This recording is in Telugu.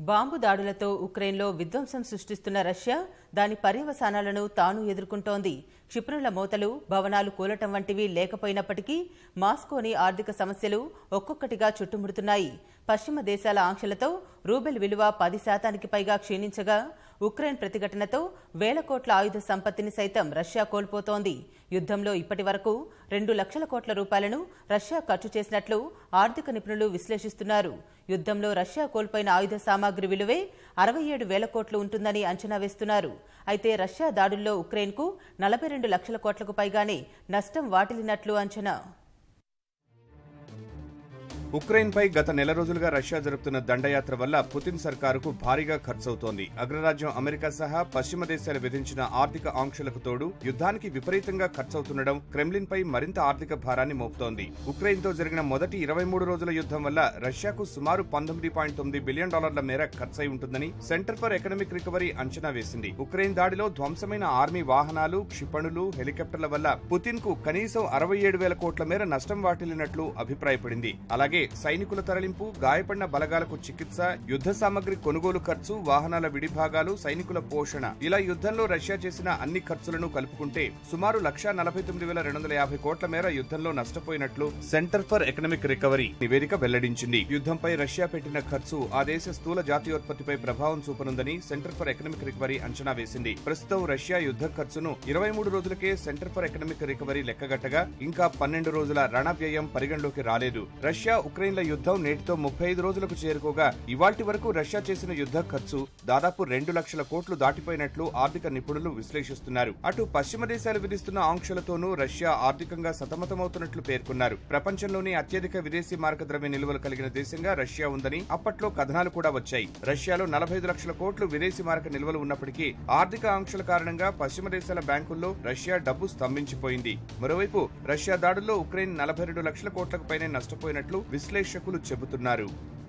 బాంబు దాడులతో ఉక్రెయిన్లో విధ్వంసం సృష్టిస్తున్న రష్యా దాని పర్యవసానాలను తాను ఎదుర్కొంటోంది క్షిపణుల మోతలు భవనాలు కూలటం వంటివి లేకపోయినప్పటికీ మాస్కోని ఆర్థిక సమస్యలు ఒక్కొక్కటిగా చుట్టుముడుతున్నాయి పశ్చిమ దేశాల ఆంక్షలతో రూబెల్ విలువ పది శాతానికి పైగా క్షీణించగా ఉక్రెయిన్ ప్రతిఘటనతో వేల కోట్ల ఆయుధ సంపత్తిని సైతం రష్యా కోల్పోతోంది యుద్ధంలో ఇప్పటి వరకు రెండు లక్షల కోట్ల రూపాయలను రష్యా ఖర్చు చేసినట్లు ఆర్థిక నిపుణులు విశ్లేషిస్తున్నారు యుద్ధంలో రష్యా కోల్పోయిన ఆయుధ సామాగ్రి విలువే అరవై ఏడు వేల కోట్లు ఉంటుందని అంచనా వేస్తున్నారు అయితే రష్యా దాడుల్లో ఉక్రెయిన్కు నలభై రెండు లక్షల కోట్లకు పైగానే నష్టం వాటిల్లినట్లు అంచనా ఉక్రెయిన్పై గత నెల రోజులుగా రష్యా జరుపుతున్న దండయాత్ర వల్ల పుతిన్ సర్కారుకు భారీగా ఖర్చవుతోంది అగ్రరాజ్యం అమెరికా సహా పశ్చిమ దేశాలు విధించిన ఆర్థిక ఆంక్షలకు తోడు యుద్ధానికి విపరీతంగా ఖర్చవుతుండడం క్రెమ్లిన్ పై మరింత ఆర్థిక భారాన్ని మోపుతోంది ఉక్రెయిన్ తో జరిగిన మొదటి ఇరవై మూడు రోజుల యుద్ధం వల్ల రష్యాకు సుమారు పంతొమ్మిది పాయింట్ తొమ్మిది బిలియన్ డాలర్ల మేర ఖర్చయి ఉంటుందని సెంటర్ ఫర్ ఎకనామిక్ రికవరీ అంచనా వేసింది ఉక్రెయిన్ దాడిలో ధ్వంసమైన ఆర్మీ వాహనాలు క్షిపణులు హెలికాప్టర్ల వల్ల పుతిన్ కు కనీసం అరవై ఏడు వేల కోట్ల మేర నష్టం వాటిల్లినట్లు అభిప్రాయపడింది అలాగే సైనికుల తరలింపు గాయపడిన బలగాలకు చికిత్స యుద్ధ సామగ్రి కొనుగోలు ఖర్చు వాహనాల విడిభాగాలు సైనికుల పోషణ ఇలా యుద్ధంలో రష్యా చేసిన అన్ని ఖర్చులను కలుపుకుంటే సుమారు లక్ష నలభై తొమ్మిది వేల రెండు వందల యాభై కోట్ల మేర యుద్ధంలో నష్టపోయినట్లు సెంటర్ ఫర్ ఎకనామిక్ రికవరీ నివేదిక వెల్లడించింది యుద్ధంపై రష్యా పెట్టిన ఖర్చు ఆ దేశ స్థూల జాతీయోత్పత్తిపై ప్రభావం చూపనుందని సెంటర్ ఫర్ ఎకనామిక్ రికవరీ అంచనా వేసింది ప్రస్తుతం రష్యా యుద్ధ ఖర్చును ఇరవై మూడు రోజులకే సెంటర్ ఫర్ ఎకనామిక్ రికవరీ లెక్కగట్టగా ఇంకా పన్నెండు రోజుల రణ వ్యయం పరిగణలోకి రాలేదు రష్యా ఉక్రెయిన్ల యుద్ధం నేటితో ముప్పై ఐదు రోజులకు చేరుకోగా ఇవాల్టి వరకు రష్యా చేసిన యుద్ధ ఖర్చు దాదాపు రెండు లక్షల కోట్లు దాటిపోయినట్లు ఆర్థిక నిపుణులు విశ్లేషిస్తున్నారు అటు పశ్చిమ దేశాలు విధిస్తున్న ఆంక్షలతోనూ రష్యా ఆర్థికంగా సతమతమవుతున్నట్లు పేర్కొన్నారు ప్రపంచంలోనే అత్యధిక విదేశీ మారక ద్రవ్య నిల్వలు కలిగిన దేశంగా రష్యా ఉందని అప్పట్లో కథనాలు కూడా వచ్చాయి రష్యాలో నలభై ఐదు లక్షల కోట్లు విదేశీ మారక నిల్వలు ఉన్నప్పటికీ ఆర్థిక ఆంక్షల కారణంగా పశ్చిమ దేశాల బ్యాంకుల్లో రష్యా డబ్బు స్తంభించిపోయింది మరోవైపు రష్యా దాడుల్లో ఉక్రెయిన్ నలభై రెండు లక్షల కోట్లకు పైనే నష్టపోయినట్లు విశ్లేషకులు చెబుతున్నారు